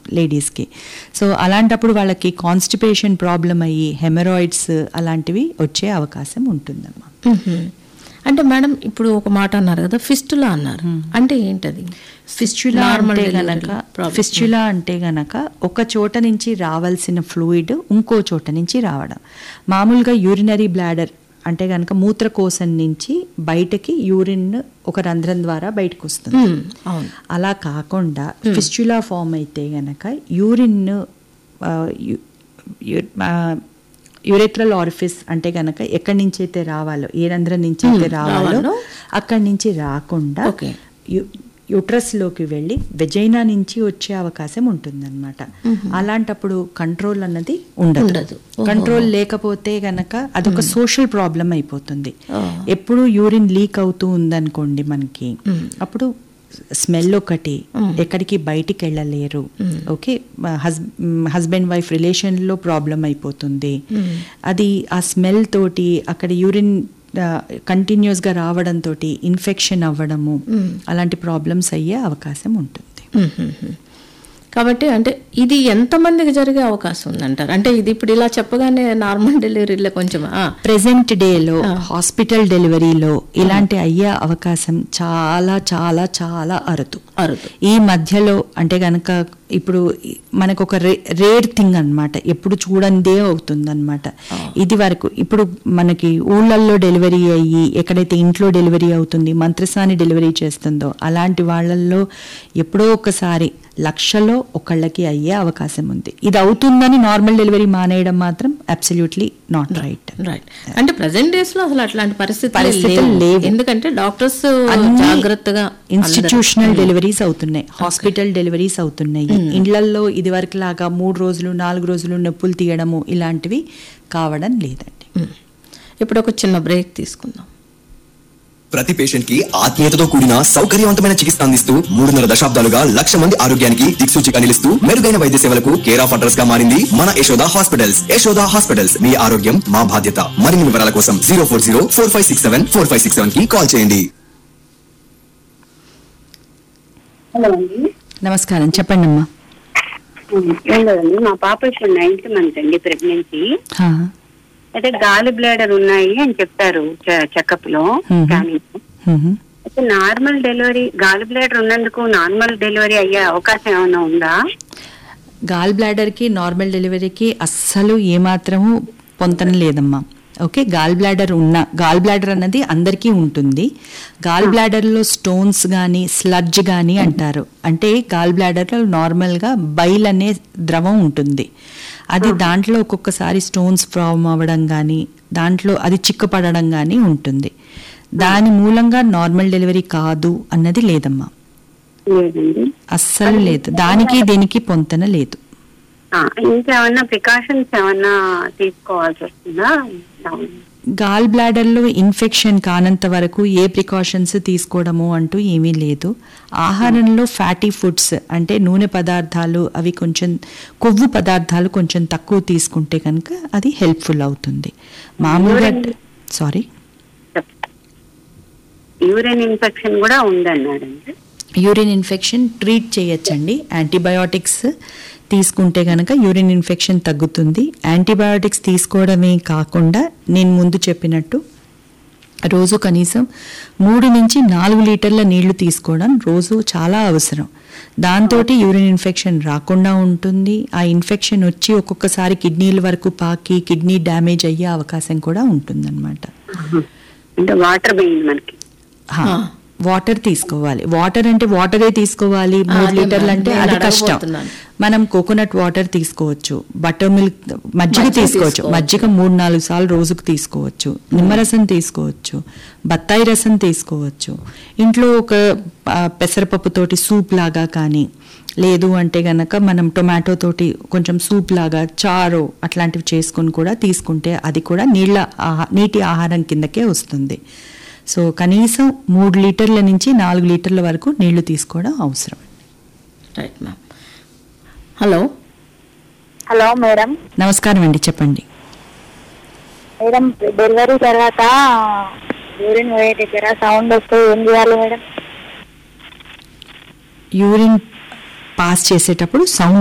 లేడీస్కి సో అలాంటప్పుడు వాళ్ళకి కాన్స్టిపేషన్ ప్రాబ్లం అయ్యి హెమరాయిడ్స్ అలాంటివి వచ్చే అవకాశం ఉంటుందమ్మా మ్మ్. అంటే మేడం ఇప్పుడు ఒక మాట అన్నారు కదా ఫిస్టులా అన్నారు అంటే ఏంటది ఫిస్చులా Normal అంటే delivery గనక problem. ఫిస్చులా అంటే గనక ఒక చోట నుంచి రావాల్సిన ఫ్లూయిడ్ ఇంకో చోట నుంచి రావడం మామూలుగా యూరినరీ బ్లాడర్ అంటే గనక మూత్రకోశం నుంచి బయటకి యూరిన్ ఒక రంధ్రం ద్వారా బయటకు వస్తుంది మ్మ్. అవును అలా కాకుండా ఫిస్చులా ఫామ్ అయితే గనక యూరిన్ యూరెత్రల్ ఆరిఫిస్ అంటే గనక ఎక్కడి నుంచి అయితే రావాలో ఏ రంధ్రం నుంచి అయితే రావాలో రావాలో. అక్కడి నుంచి రాకుండా Okay. యుట్రస్ లోకి వెళ్ళి వెజైనా నుంచి వచ్చే అవకాశం ఉంటుందన్నమాట అలాంటప్పుడు కంట్రోల్ అన్నది ఉండదు ఉండదు. ఓహో. కంట్రోల్ లేకపోతే గనక అదొక సోషల్ ప్రాబ్లం అయిపోతుంది Oh. ఎప్పుడు యూరిన్ లీక్ అవుతూ ఉందనుకోండి మనకి అప్పుడు స్మెల్ ఒకటి ఎక్కడికి బయటికి వెళ్ళలేరు ఓకే హస్బెండ్ వైఫ్ రిలేషన్లో ప్రాబ్లం అయిపోతుంది అది ఆ స్మెల్ తోటి అక్కడ యూరిన్ కంటిన్యూస్గా రావడంతో ఇన్ఫెక్షన్ అవ్వడము అలాంటి ప్రాబ్లమ్స్ అయ్యే అవకాశం ఉంటుంది మ్మ్. కాబట్టి అంటే ఇది ఎంతమందికి జరిగే అవకాశం ఉందంటారు అంటే ఇది ఇప్పుడు ఇలా చెప్పగానే నార్మల్ డెలివరీలో కొంచెం ఆ, ప్రెసెంట్ డేలో హాస్పిటల్ డెలివరీలో ఇలాంటి అయ్యే అవకాశం చాలా చాలా చాలా అరుదు అరుదు ఈ మధ్యలో అంటే గనక ఇప్పుడు మనకు ఒక రే రేర్ థింగ్ అన్నమాట ఎప్పుడు చూడందే అవుతుందన్నమాట ఇది వరకు ఇప్పుడు మనకి ఊళ్ళల్లో డెలివరీ అయ్యి ఎక్కడైతే ఇంట్లో డెలివరీ అవుతుంది మంత్రసాని డెలివరీ చేస్తుందో అలాంటి వాళ్ళల్లో ఎప్పుడో ఒకసారి లక్షలో ఒకళ్ళకి అయ్యే అవకాశం ఉంది ఇది అవుతుందని నార్మల్ డెలివరీ మానేయడం మాత్రం అబ్సల్యూట్లీ నాట్ రైట్ రైట్ అంటే ప్రజెంట్ డేస్ లో అసలు అట్లాంటి పరిస్థితులు పరిస్థితులు లేవు. లేవు. ఎందుకంటే డాక్టర్స్ అన్ని జాగ్రత్తగా ఇన్స్టిట్యూషనల్ డెలివరీస్ అవుతున్నాయి హాస్పిటల్ డెలివరీస్ అవుతున్నాయి ఇండ్లల్లో ఇది వరకు లాగా మూడు రోజులు నాలుగు రోజులు నొప్పులు తీయడము ఇలాంటివి కావడం లేదండి మ్మ్. ఇప్పుడు ఒక చిన్న బ్రేక్ తీసుకుందాం ప్రతి పేషెంట్ కి ఆత్మీయతతో కూడిన సౌకర్యవంతమైన చికిత్స అందిస్తూ మూడున్నర దశాబ్దాలుగా లక్ష మంది ఆరోగ్యానికి దిక్సూచిగా నిలుస్తూ మెరుగైన వైద్య సేవలకు కేర్ ఆఫ్ అడ్రస్ గా మారింది మన యశోద హాస్పిటల్స్ యశోద హాస్పిటల్స్ మీ ఆరోగ్యం మా బాధ్యత మరిన్ని వివరాల కోసం zero four zero four five six seven four five six seven కి కాల్ చేయండి హలో అండి నమస్కారం చెప్పండి అమ్మా ఏం లేదండి మా పాప ఇప్పుడు నైన్త్ మంత్ అండి ప్రెగ్నెన్సీ హా. అయితే గాలి బ్లాడర్ ఉన్నాయి అని చెప్పారు చెకప్ లో మ్మ్. స్కానింగ్ లో. మ్మ్. అయితే నార్మల్ డెలివరీ గాలి బ్లాడర్ ఉన్నందుకు నార్మల్ డెలివరీ అయ్యే అవకాశం ఏమైనా ఉందా గాల్ బ్లాడర్కి నార్మల్ డెలివరీకి అస్సలు ఏమాత్రము పొంతన లేదమ్మా ఓకే గాల్ బ్లాడర్ ఉన్న గాల్ బ్లాడర్ అన్నది అందరికీ ఉంటుంది గాల్ బ్లాడర్లో స్టోన్స్ కానీ స్లడ్జ్ కానీ అంటారు అంటే గాల్ బ్లాడర్లో నార్మల్గా బైల్ అనే ద్రవం ఉంటుంది అది దాంట్లో ఒక్కొక్కసారి స్టోన్స్ ఫామ్ అవ్వడం కానీ దాంట్లో అది చిక్కుపడడం కానీ ఉంటుంది దాని మూలంగా నార్మల్ డెలివరీ కాదు అన్నది లేదమ్మా లేదండి అస్సలు లేదు దానికి దీనికి పొంతన లేదు ఆ, ఇంకేమన్నా ప్రికాషన్స్ ఏమన్నా తీసుకోవాల్సి వస్తుందా గాల్ బ్లాడర్లో ఇన్ఫెక్షన్ కానంత వరకు ఏ ప్రికాషన్స్ తీసుకోవడము అంటూ ఏమీ లేదు ఆహారంలో ఫ్యాటీ ఫుడ్స్ అంటే నూనె పదార్థాలు అవి కొంచెం కొవ్వు పదార్థాలు కొంచెం తక్కువ తీసుకుంటే కనుక అది హెల్ప్ఫుల్ అవుతుంది మామూలుగా సారీ యూరిన్ ఇన్ఫెక్షన్ కూడా ఉందన్నారండి యూరిన్ ఇన్ఫెక్షన్ ట్రీట్ చేయొచ్చండి యాంటీబయాటిక్స్ తీసుకుంటే కనుక యూరిన్ ఇన్ఫెక్షన్ తగ్గుతుంది యాంటీబయాటిక్స్ తీసుకోవడమే కాకుండా నేను ముందు చెప్పినట్టు రోజు కనీసం మూడు నుంచి నాలుగు లీటర్ల నీళ్లు తీసుకోవడం రోజు చాలా అవసరం దాంతో యూరిన్ ఇన్ఫెక్షన్ రాకుండా ఉంటుంది ఆ ఇన్ఫెక్షన్ వచ్చి ఒక్కొక్కసారి కిడ్నీల వరకు పాకి కిడ్నీ డ్యామేజ్ అయ్యే అవకాశం కూడా ఉంటుందన్నమాట అంటే వాటర్ పోయింది మనకి హా, వాటర్ తీసుకోవాలి వాటర్ అంటే వాటరే తీసుకోవాలి మూడు అదే లీటర్లు అంటే నేను అది కష్టం అడగబోతున్నాను. మనం కోకోనట్ వాటర్ తీసుకోవచ్చు బటర్ మిల్క్ మజ్జిగ మజ్జిగ తీసుకోవచ్చు తీసుకోవచ్చు. మజ్జిగ మూడు నాలుగు సార్లు రోజుకు తీసుకోవచ్చు నిమ్మరసం తీసుకోవచ్చు బత్తాయి రసం తీసుకోవచ్చు ఇంట్లో ఒక ఆ, పెసరపప్పుతోటి సూప్ లాగా కానీ లేదు అంటే గనక మనం టొమాటో తోటి కొంచెం సూప్ లాగా చారో అట్లాంటివి చేసుకొని కూడా తీసుకుంటే అది కూడా నీళ్ళ ఆహా- నీటి ఆహారం కిందకే వస్తుంది సో కనీసం మూడు లీటర్ల నుంచి నాలుగు లీటర్ల వరకు నీళ్లు తీసుకోవడం అవసరం right ma'am hello hello madam నమస్కారం అండి చెప్పండి మేడం డెలివరీ తర్వాత యూరిన్ పోయే దగ్గర సౌండ్ వస్తే ఏం చేయాలి మేడం యూరిన్ పాస్ చేసేటప్పుడు సౌండ్